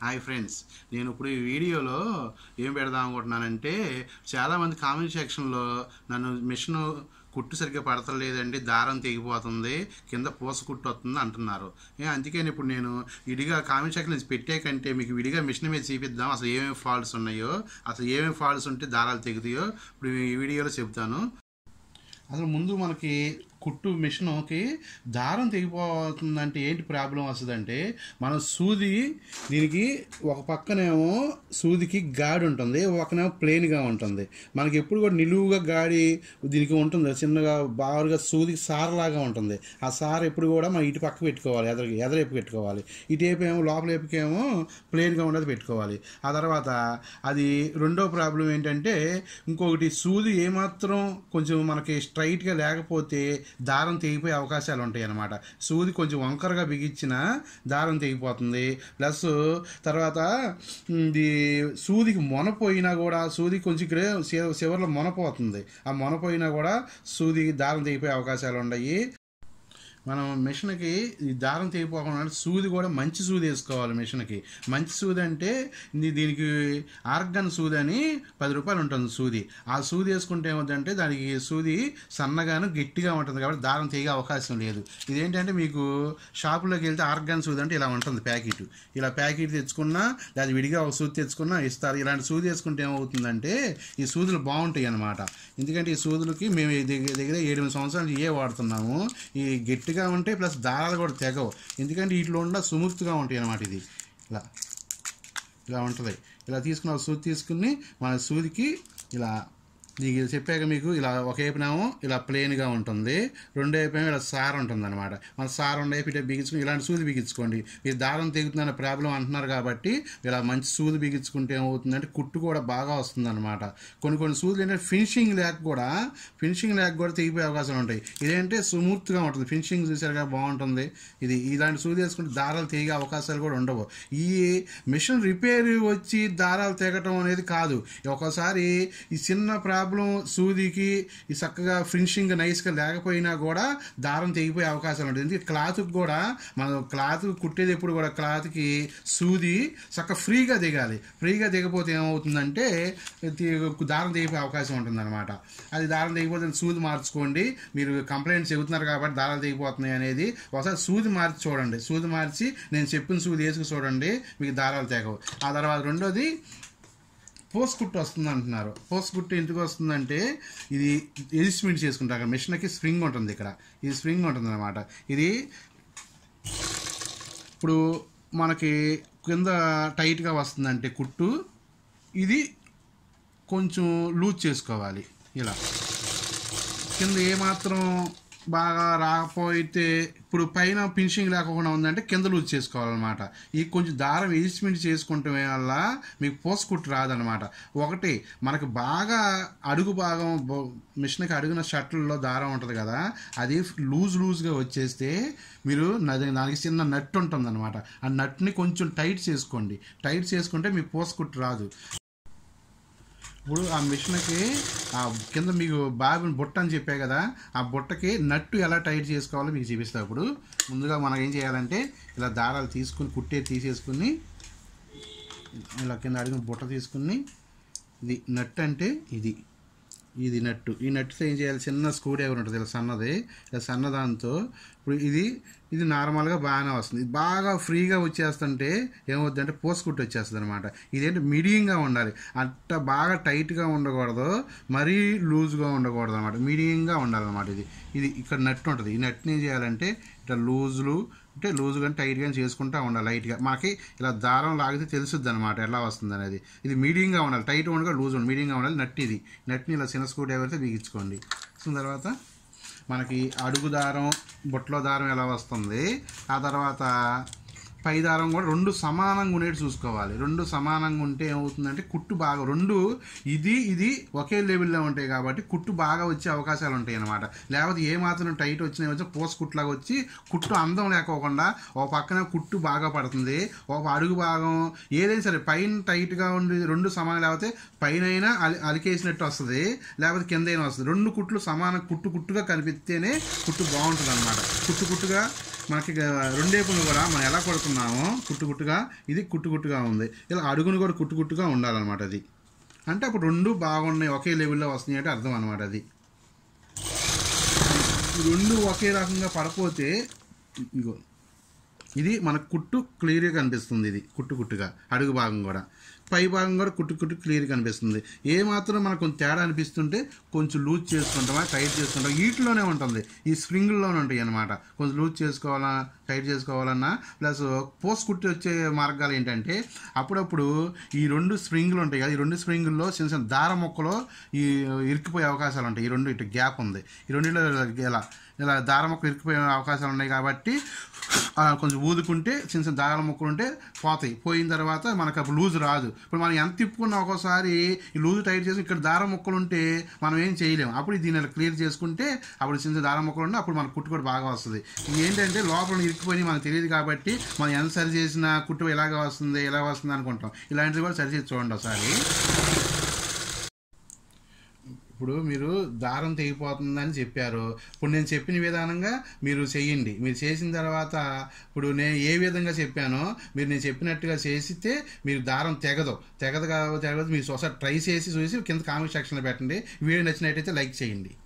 hi friends నేను ఇప్పుడు ఈ వీడియోలో ఏం పెడదాం అనుకుంటున్నానంటే చాలామంది కామెంట్ సెక్షన్లో నన్ను మిషన్ కుట్టు సరిగ్గా పడతలేదండి దారం తెగిపోతుంది కింద పూస కుట్టు వస్తుంది అంటున్నారు ఏ అందుకని ఇప్పుడు నేను విడిగా కామెంట్ సెక్షన్ నుంచి పెట్టే కంటే మీకు విడిగా మిషన్ మీద చూపిద్దాం అసలు ఏమేమి ఫాల్ట్స్ ఉన్నాయో అసలు ఏమేమి ఫాల్ట్స్ ఉంటే దారాలు తెగుతాయో ఇప్పుడు ఈ వీడియోలో చెప్తాను అసలు ముందు మనకి కుట్టు మిషన్కి దారం తెగిపోతుందంటే ఏంటి ప్రాబ్లం వస్తుందంటే మనం సూది దీనికి ఒక పక్కనేమో సూదికి గాడి ఉంటుంది ఒక పక్కనేమో ప్లెయిన్గా ఉంటుంది మనకి ఎప్పుడు కూడా నిలువుగా గాడి దీనికి ఉంటుంది చిన్నగా బారుగా సూదికి సారలాగా ఉంటుంది ఆ సార ఎప్పుడు కూడా మనం ఇటు పక్క పెట్టుకోవాలి ఎదర ఎదరేపు పెట్టుకోవాలి ఇటువైపు ఏమో లోపల వైపుకేమో ప్లెయిన్గా ఉండదు పెట్టుకోవాలి ఆ తర్వాత అది రెండో ప్రాబ్లం ఏంటంటే ఇంకొకటి సూది ఏమాత్రం కొంచెం మనకి స్ట్రైట్గా లేకపోతే దారం తెగిపోయే అవకాశాలు ఉంటాయి అన్నమాట సూది కొంచెం వంకరగా బిగించిన దారం తెగిపోతుంది ప్లస్ తర్వాత ఉమ్, ఇది సూదికి మొనపోయినా కూడా సూది కొంచెం ఇక్కడ చి- చివర్లో మొనపోతుంది ఆ మొనపోయినా కూడా సూది దారం తెగిపోయే అవకాశాలు ఉన్నాయి మనం మిషన్కి ఈ దారం తెగిపోకుండా సూది కూడా మంచి సూది వేసుకోవాలి మిషన్కి మంచి సూది అంటే ఇది దీనికి ఆర్గన్ సూది అని పది రూపాయలు ఉంటుంది సూది ఆ సూది వేసుకుంటే ఏమవుతుందంటే దానికి సూది సన్నగాను గట్టిగా ఉంటుంది కాబట్టి దారం తెగే అవకాశం లేదు ఇదేంటంటే మీకు షాపులోకి వెళ్తే ఆర్గన్ సూది అంటే ఇలా ఉంటుంది ప్యాకెట్ ఇలా ప్యాకెట్ తెచ్చుకున్నా అది విడిగా ఒక సూది తెచ్చుకున్నా ఇస్తారు ఇలాంటి సూది వేసుకుంటే ఏమవుతుందంటే ఈ సూదులు బాగుంటాయి అన్నమాట ఎందుకంటే ఈ సూదులకి మేము ఈ దగ్గర దగ్గర ఏడు సంవత్సరాలు ఇవే వాడుతున్నాము ఈ గట్టిగా ఉంటాయి ప్లస్ దారాలు కూడా తెగవు ఎందుకంటే వీటిలో ఉన్న సుముక్తిగా ఉంటాయి అన్నమాట ఇది ఇలా ఇలా ఉంటుంది ఇలా తీసుకున్న ఒక సూది తీసుకుని మన సూదికి ఇలా నీకు ఇది చెప్పాక మీకు ఇలా ఒక వైపునేమో ఇలా ప్లెయిన్గా ఉంటుంది రెండో వైపునేమో ఇలా సార్ ఉంటుంది అనమాట మన సార్ ఉండే వైపు ఇటే బిగించుకుని ఇలాంటి సూది బిగించుకోండి మీరు దారం తెగుతుందనే ప్రాబ్లం అంటున్నారు కాబట్టి ఇలా మంచి సూది బిగించుకుంటే ఏమవుతుందంటే కుట్టు కూడా బాగా వస్తుంది అనమాట కొన్ని కొన్ని సూదులు ఏంటంటే ఫినిషింగ్ లేక కూడా ఫినిషింగ్ లేక కూడా తెగిపోయే అవకాశాలు ఉంటాయి ఇదేంటే స్మూత్గా ఉంటుంది ఫినిషింగ్ చూసారుగా బాగుంటుంది ఇది ఇలాంటి సూది వేసుకుంటే దారాలు తెగే అవకాశాలు కూడా ఉండవు ఈ మిషన్ రిపేర్ వచ్చి దారాలు తెగటం అనేది కాదు ఒకసారి ఈ చిన్న ప్రాబ్లం సూదికి ఈ చక్కగా ఫినిషింగ్ నైస్గా లేకపోయినా కూడా దారం తెగిపోయే అవకాశాలు ఉంటుంది ఎందుకంటే క్లాత్కి కూడా మనం క్లాత్ కుట్టేది ఎప్పుడు కూడా క్లాత్కి సూది చక్కగా ఫ్రీగా దిగాలి ఫ్రీగా దిగపోతే ఏమవుతుందంటే తి- దారం తెగిపోయే అవకాశం ఉంటుంది అనమాట అది దారం తెగిపోతే సూది మార్చుకోండి మీరు కంప్లైంట్స్ చెబుతున్నారు కాబట్టి దారాలు తెగిపోతున్నాయి అనేది ఒకసారి సూది మార్చి చూడండి సూది మార్చి నేను చెప్పిన సూది వేసుకు చూడండి మీకు దారాలు తెగవు ఆ తర్వాత రెండోది పోస్ కుట్టు వస్తుంది అంటున్నారు పోస్ కుట్టు ఎందుకు వస్తుందంటే ఇది ఎలిస్మెంట్ చేసుకుంటారు అక్కడ మిషన్కి స్ప్రింగ్ ఉంటుంది ఇక్కడ ఇది స్ప్రింగ్ ఉంటుంది అనమాట ఇది ఇప్పుడు మనకి కింద టైట్గా వస్తుందంటే కుట్టు ఇది కొంచెం లూజ్ చేసుకోవాలి ఇలా కింద ఏమాత్రం బాగా రాకపోతే ఇప్పుడు పైన ఫినిషింగ్ లేకుండా ఉందంటే కింద లూజ్ చేసుకోవాలన్నమాట ఈ కొంచెం దారం ఎజిస్మెంట్ చేసుకుంటే వల్ల మీకు పోసుకుట్టు రాదనమాట ఒకటి మనకు బాగా అడుగు భాగం బొ- మిషన్కి అడుగున షర్ట్లలో దారం ఉంటుంది కదా అది లూజ్ లూజ్గా వచ్చేస్తే మీరు నది- దానికి చిన్న నట్ ఉంటుంది అనమాట ఆ నట్ని కొంచెం టైట్ చేసుకోండి టైట్ చేసుకుంటే మీకు పోసుకుట్టు రాదు ఇప్పుడు ఆ మిషన్కి ఆ కింద మీకు బాబుని బుట్ట అని చెప్పా కదా ఆ బుట్టకి నట్టు ఎలా టైట్ చేసుకోవాలో మీకు చూపిస్తా ఇప్పుడు ముందుగా మనం ఏం చేయాలంటే ఇలా దారాలు తీసుకుని కుట్టే తీసేసుకుని ఇలా కింద అడిగిన బుట్ట తీసుకుని ఇది నట్టు అంటే ఇది ఇది నట్టు ఈ నట్టుతో ఏం చేయాలి చిన్న స్క్రూ డ్రైవర్ ఉంటుంది ఇలా సన్నది ఇలా సన్నదాంతో ఇప్పుడు ఇది ఇది నార్మల్గా బాగానే వస్తుంది ఇది బాగా ఫ్రీగా వచ్చేస్తుంటే ఏమవుతుందంటే పోసుకుట్టు వచ్చేస్తుంది అనమాట ఇదేంటి మీడియంగా ఉండాలి అట్ట బాగా టైట్గా ఉండకూడదు మరీ లూజ్గా ఉండకూడదు అనమాట మీడియంగా ఉండాలన్నమాట ఇది ఇది ఇక్కడ నట్టు ఉంటుంది ఈ నట్టుని ఏం చేయాలంటే ఇట్లా లూజులు అంటే లూజ్ కానీ టైట్ కానీ చేసుకుంటూ ఉండాలి లైట్గా మనకి ఇలా దారం లాగితే తెలుసుద్ది అనమాట ఎలా వస్తుంది అనేది ఇది మీడియంగా ఉండాలి టైట్ ఉండగా లూజ్ ఉండాలి మీడియంగా ఉండాలి నట్ ఇది నట్ని ఇలా చిన్న స్క్రూ డ్రైవర్తో బిగించుకోండి వచ్చిన తర్వాత మనకి అడుగు దారం బొట్లో దారం ఎలా వస్తుంది ఆ తర్వాత పై దారం కూడా రెండు సమానంగా ఉండేది చూసుకోవాలి రెండు సమానంగా ఉంటే ఏమవుతుందంటే కుట్టు బాగా రెండు ఇది ఇది ఒకే లెవెల్లో ఉంటాయి కాబట్టి కుట్టు బాగా వచ్చే అవకాశాలు ఉంటాయి అన్నమాట లేకపోతే ఏ మాత్రం టైట్ వచ్చినా వచ్చి పోస్ కుట్లాగా వచ్చి కుట్టు అందం లేకోకుండా ఒక పక్కన కుట్టు బాగా పడుతుంది ఒక అడుగు భాగం ఏదైనా సరే పైన టైట్గా ఉండి రెండు సమానం లేకపోతే పైన అయినా అలి అలికేసినట్టు వస్తుంది లేకపోతే కింద అయినా వస్తుంది రెండు కుట్లు సమానం కుట్టు కుట్టుగా కనిపిస్తేనే కుట్టు బాగుంటుంది అనమాట కుట్టు కుట్టుగా మనకి ఇక రెండేపులు కూడా మనం ఎలా కొడుతున్నామో కుట్టు కుట్టుగా ఇది కుట్టు కుట్టుగా ఉంది ఇలా అడుగును కూడా కుట్టు కుట్టుగా ఉండాలన్నమాట అది అంటే అప్పుడు రెండు బాగున్నాయి ఒకే లెవెల్లో వస్తున్నాయి అంటే అర్థం అనమాట అది ఈ రెండు ఒకే రకంగా పడపోతే ఇగో ఇది మన కుట్టు క్లియర్గా కనిపిస్తుంది ఇది కుట్టు కుట్టుగా అడుగు భాగం కూడా పై భాగం కూడా కుట్టు కుట్టు క్లియర్గా కనిపిస్తుంది ఏ మాత్రం మనకు కొంచెం తేడా అనిపిస్తుంటే కొంచెం లూజ్ చేసుకుంటామా టైట్ చేసుకుంటాం వీటిలోనే ఉంటుంది ఈ స్ప్రింగ్లోనే ఉంటాయి అనమాట కొంచెం లూజ్ చేసుకోవాలా టైట్ చేసుకోవాలన్నా ప్లస్ పోస్ కుట్టి వచ్చే మార్గాలు ఏంటంటే అప్పుడప్పుడు ఈ రెండు స్ప్రింగులు ఉంటాయి కదా ఈ రెండు స్ప్రింగుల్లో చిన్న చిన్న దార మొక్కలో ఈ ఇరికిపోయే అవకాశాలు ఉంటాయి ఈ రెండు ఇటు గ్యాప్ ఉంది ఈ రెండిలో ఇలా ఇలా దార మొక్కలు ఇరికిపోయే అవకాశాలు ఉన్నాయి కాబట్టి అలా కొంచెం ఊదుకుంటే చిన్న చిన్న దారాల మొక్కలు ఉంటే పోతాయి పోయిన తర్వాత మనకు అప్పుడు లూజ్ రాదు ఇప్పుడు మనం ఎంత తిప్పుకున్నా ఒక్కోసారి ఈ లూజ్ టైట్ చేసి ఇక్కడ దారం మొక్కలు ఉంటే మనం ఏం చేయలేము అప్పుడు దీన్ని ఇలా క్లియర్ చేసుకుంటే అప్పుడు చిన్న చిన్న దారం మొక్కలు ఉంటే అప్పుడు మన కుట్టు కూడా బాగా వస్తుంది ఇది ఏంటంటే లోపల ఇరికిపోయి మనకు తెలియదు కాబట్టి మనం ఎంత సరి చేసినా కుట్టు ఎలాగ వస్తుంది ఎలా వస్తుంది అనుకుంటాం ఇలాంటివి కూడా సరి చేసి చూడండి ఒకసారి ఇప్పుడు మీరు దారం తెగిపోతుందని చెప్పారు ఇప్పుడు నేను చెప్పిన విధానంగా మీరు చెయ్యండి మీరు చేసిన తర్వాత ఇప్పుడు నేను ఏ విధంగా చెప్పానో మీరు నేను చెప్పినట్టుగా చేసితే మీరు దారం తెగదు తెగదు కాబట్టి తెగదు మీరు ఒకసారి ట్రై చేసి చూసి కింద కామెంట్ సెక్షన్లో పెట్టండి వీడియో నచ్చినట్టయితే లైక్ చేయండి